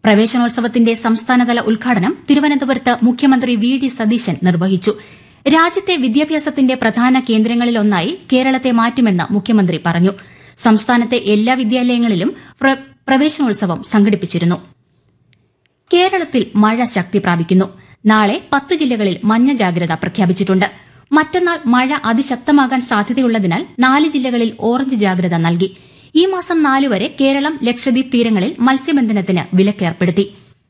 പ്രവേശനോത്സവത്തിന്റെ സംസ്ഥാനതല ഉദ്ഘാടനം തിരുവനന്തപുരത്ത് മുഖ്യമന്ത്രി വി ഡി സതീശൻ നിർവഹിച്ചു രാജ്യത്തെ വിദ്യാഭ്യാസത്തിന്റെ പ്രധാന കേന്ദ്രങ്ങളിലൊന്നായി കേരളത്തെ മാറ്റുമെന്ന് മുഖ്യമന്ത്രി പറഞ്ഞു സംസ്ഥാനത്തെ എല്ലാ വിദ്യാലയങ്ങളിലും പ്ര- പ്രവേശനോത്സവം സംഘടിപ്പിച്ചിരുന്നു കേരളത്തിൽ മഴ ശക്തി പ്രാപിക്കുന്നു നാളെ പത്ത് ജില്ലകളിൽ മഞ്ഞ ജാഗ്രത പ്രഖ്യാപിച്ചിട്ടുണ്ട് മറ്റന്നാൾ മഴ അതിശക്തമാകാൻ സാധ്യതയുള്ളതിനാൽ നാല് ജില്ലകളിൽ ഓറഞ്ച് ജാഗ്രത നൽകി ഈ മാസം നാല് വരെ കേരളം ലക്ഷദ്വീപ് തീരങ്ങളിൽ മത്സ്യബന്ധനത്തിന് വിലക്കേർപ്പെടുത്തി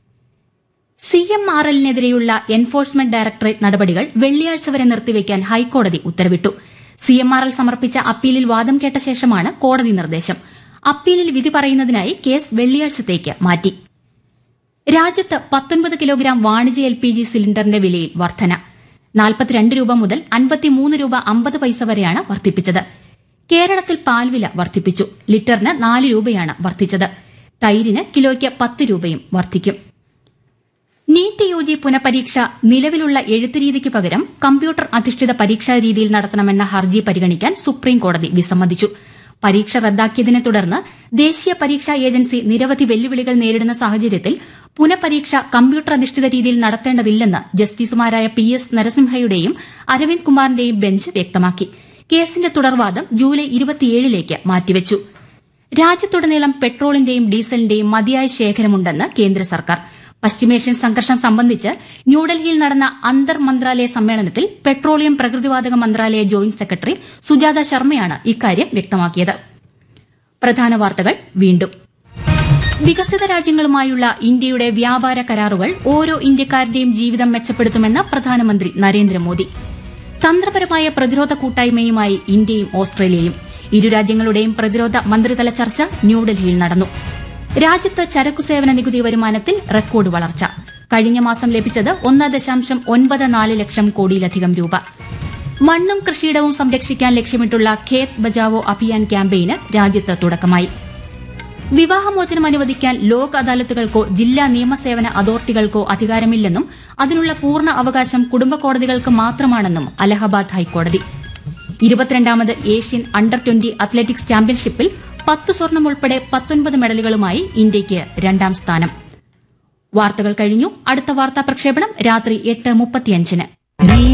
സി എം ആർ എല്ലിനെതിരെയുള്ള എൻഫോഴ്സ്മെന്റ് ഡയറക്ടറേറ്റ് നടപടികൾ വെള്ളിയാഴ്ച വരെ നിർത്തിവെക്കാൻ ഹൈക്കോടതി ഉത്തരവിട്ടു സി എം ആർ എൽ സമർപ്പിച്ച അപ്പീലിൽ വാദം കേട്ട ശേഷമാണ് കോടതി നിർദ്ദേശം അപ്പീലിൽ വിധി പറയുന്നതിനായി കേസ് വെള്ളിയാഴ്ചത്തേക്ക് മാറ്റി രാജ്യത്ത് പത്തൊൻപത് കിലോഗ്രാം വാണിജ്യ എൽ പി ജി സിലിണ്ടറിന്റെ വിലയിൽ വർധന നാൽപ്പത്തിരണ്ട് രൂപ മുതൽ അൻപത്തിമൂന്ന് രൂപ അമ്പത് പൈസ വരെയാണ് വർദ്ധിപ്പിച്ചത് കേരളത്തിൽ പാൽവില വർദ്ധിപ്പിച്ചു ലിറ്ററിന് നാല് രൂപയാണ് വർദ്ധിച്ചത് തൈരിന് കിലോയ്ക്ക് പത്ത് രൂപയും വർദ്ധിക്കും നീറ്റ് യു ജി പുനഃപരീക്ഷ നിലവിലുള്ള എഴുത്ത് രീതിക്ക് പകരം കമ്പ്യൂട്ടർ അധിഷ്ഠിത പരീക്ഷാ രീതിയിൽ നടത്തണമെന്ന ഹർജി പരിഗണിക്കാൻ സുപ്രീം കോടതി വിസമ്മതിച്ചു പരീക്ഷ റദ്ദാക്കിയതിനെ തുടർന്ന് ദേശീയ പരീക്ഷാ ഏജൻസി നിരവധി വെല്ലുവിളികൾ നേരിടുന്ന സാഹചര്യത്തിൽ പുനഃപരീക്ഷ കമ്പ്യൂട്ടർ അധിഷ്ഠിത രീതിയിൽ നടത്തേണ്ടതില്ലെന്ന് ജസ്റ്റിസുമാരായ പി എസ് നരസിംഹയുടെയും അരവിന്ദ് കുമാറിന്റെയും ബെഞ്ച് വ്യക്തമാക്കി കേസിന്റെ തുടർവാദം ജൂലൈ ഇരുപത്തിയേഴിലേക്ക് മാറ്റിവച്ചു രാജ്യത്തുടനീളം പെട്രോളിന്റെയും ഡീസലിന്റെയും മതിയായ ശേഖരമുണ്ടെന്ന് കേന്ദ്ര സർക്കാർ പശ്ചിമേഷ്യൻ സംഘർഷം സംബന്ധിച്ച് ന്യൂഡൽഹിയിൽ നടന്ന അന്തർ മന്ത്രാലയ സമ്മേളനത്തിൽ പെട്രോളിയം പ്രകൃതിവാതക മന്ത്രാലയ ജോയിന്റ് സെക്രട്ടറി സുജാത ശർമ്മയാണ് ഇക്കാര്യം വ്യക്തമാക്കിയത് പ്രധാന വാർത്തകൾ വീണ്ടും വികസിത രാജ്യങ്ങളുമായുള്ള ഇന്ത്യയുടെ വ്യാപാര കരാറുകൾ ഓരോ ഇന്ത്യക്കാരന്റെയും ജീവിതം മെച്ചപ്പെടുത്തുമെന്ന് പ്രധാനമന്ത്രി നരേന്ദ്രമോദി തന്ത്രപരമായ പ്രതിരോധ കൂട്ടായ്മയുമായി ഇന്ത്യയും ഓസ്ട്രേലിയയും ഇരു രാജ്യങ്ങളുടെയും പ്രതിരോധ മന്ത്രിതല ചർച്ച ന്യൂഡൽഹിയിൽ നടന്നു രാജ്യത്ത് ചരക്കു സേവന നികുതി വരുമാനത്തിൽ റെക്കോർഡ് വളർച്ച കഴിഞ്ഞ മാസം ലഭിച്ചത് ഒന്ന് ദശാംശം ഒൻപത് നാല് ലക്ഷം കോടിയിലധികം രൂപ മണ്ണും കൃഷിയിടവും സംരക്ഷിക്കാൻ ലക്ഷ്യമിട്ടുള്ള ഖേത് ബചാവോ അഭിയാൻ ക്യാമ്പയിന് രാജ്യത്ത് തുടക്കമായി വിവാഹമോചനം അനുവദിക്കാൻ ലോക് അദാലത്തുകൾക്കോ ജില്ലാ നിയമസേവന അതോറിറ്റികൾക്കോ അധികാരമില്ലെന്നും അതിനുള്ള പൂർണ്ണ അവകാശം കുടുംബ കോടതികൾക്ക് മാത്രമാണെന്നും അലഹബാദ് ഹൈക്കോടതി ഇരുപത്തിരണ്ടാമത് ഏഷ്യൻ അണ്ടർ ട്വന്റി അത്ലറ്റിക്സ് ചാമ്പ്യൻഷിപ്പിൽ പത്ത് സ്വർണം ഉൾപ്പെടെ പത്തൊൻപത് മെഡലുകളുമായി ഇന്ത്യയ്ക്ക് രണ്ടാം സ്ഥാനം വാർത്തകൾ കഴിഞ്ഞു അടുത്ത വാർത്താ പ്രക്ഷേപണം രാത്രി എട്ട് മുപ്പത്തിയഞ്ചിന്